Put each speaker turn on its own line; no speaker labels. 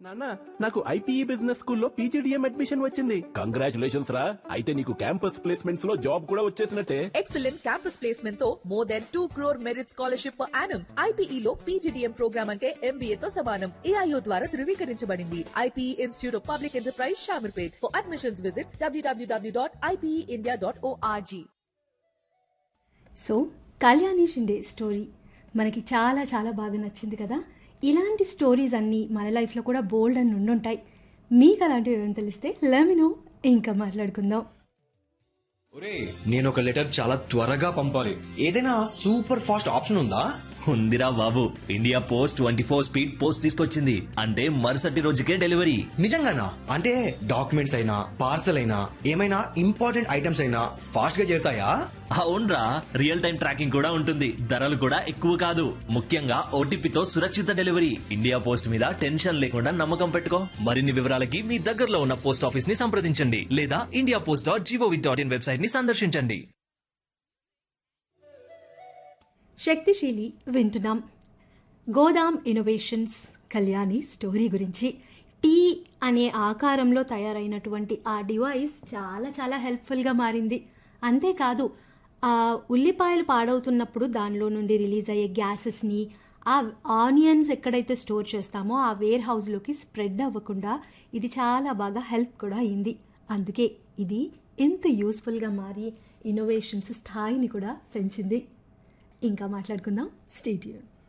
నాన్న నాకు IPE business స్కూల్లో పీజీడిఎం అడ్మిషన్ వచ్చింది కంగ్రాచులేషన్స్ రా అయితే నీకు క్యాంపస్ ప్లేస్మెంట్స్ లో జాబ్ కూడా వచ్చేసినట్టే
ఎక్సలెంట్ క్యాంపస్ ప్లేస్మెంట్ తో more than two crore merit scholarship per annum IPE లో పీజీడీఎం ప్రోగ్రామ్ అంటే ఎంబీఏ తో సమానం ఏఐఓ ద్వారా ధృవీకరించబడింది IPE Institute of Public Enterprise Shamirpet for admissions visit WWW dot IPE dot ORG
so Kalyani Shinde story మనకి చాలా చాలా బాగా నచ్చింది కదా ఇలాంటి స్టోరీస్ అన్నీ మన లైఫ్లో కూడా బోల్డ్ అని ఉండుంటాయి మీకు అలాంటివి ఏమైనా తెలిస్తే లెమినో ఇంకా మాట్లాడుకుందాం
ఒరే నేను ఒక లెటర్ చాలా త్వరగా పంపాలి ఏదైనా సూపర్ ఫాస్ట్ ఆప్షన్ ఉందా
ఉందిరా బాబు India post twenty four speed post తీసుకొచ్చింది అంటే మరుసటి రోజుకే డెలివరీ
నిజంగానా అంటే డాక్యుమెంట్స్ అయినా పార్సల్ అయినా ఏమైనా ఇంపార్టెంట్ ఐటమ్స్ అయినా ఫాస్ట్ గా చేరుతాయా
అవునరా రియల్ టైం ట్రాకింగ్ కూడా ఉంటుంది ధరలు కూడా ఎక్కువ కాదు ముఖ్యంగా ఓటీపీతో సురక్షిత డెలివరీ ఇండియా పోస్ట్ మీద టెన్షన్ లేకుండా నమ్మకం పెట్టుకో మరిన్ని వివరాలకి మీ దగ్గరలో ఉన్న పోస్ట్ ఆఫీస్ ని సంప్రదించండి లేదా India post dot GOV dot in website ని సందర్శించండి
శక్తిశీలి వింటున్నాం గోదాం ఇన్నోవేషన్స్ కళ్యాణి స్టోరీ గురించి టీ అనే ఆకారంలో తయారైనటువంటి ఆ డివైస్ చాలా చాలా హెల్ప్ఫుల్గా మారింది అంతేకాదు ఆ ఉల్లిపాయలు పాడవుతున్నప్పుడు దానిలో నుండి రిలీజ్ అయ్యే గ్యాసెస్ని ఆ ఆనియన్స్ ఎక్కడైతే స్టోర్ చేస్తామో ఆ వేర్ హౌస్లోకి స్ప్రెడ్ అవ్వకుండా ఇది చాలా బాగా హెల్ప్ కూడా అయింది అందుకే ఇది ఎంత యూస్ఫుల్గా మారి ఇన్నోవేషన్స్ స్థాయిని కూడా పెంచింది ఇంకా మాట్లాడుకుందాం స్టేట్యూన్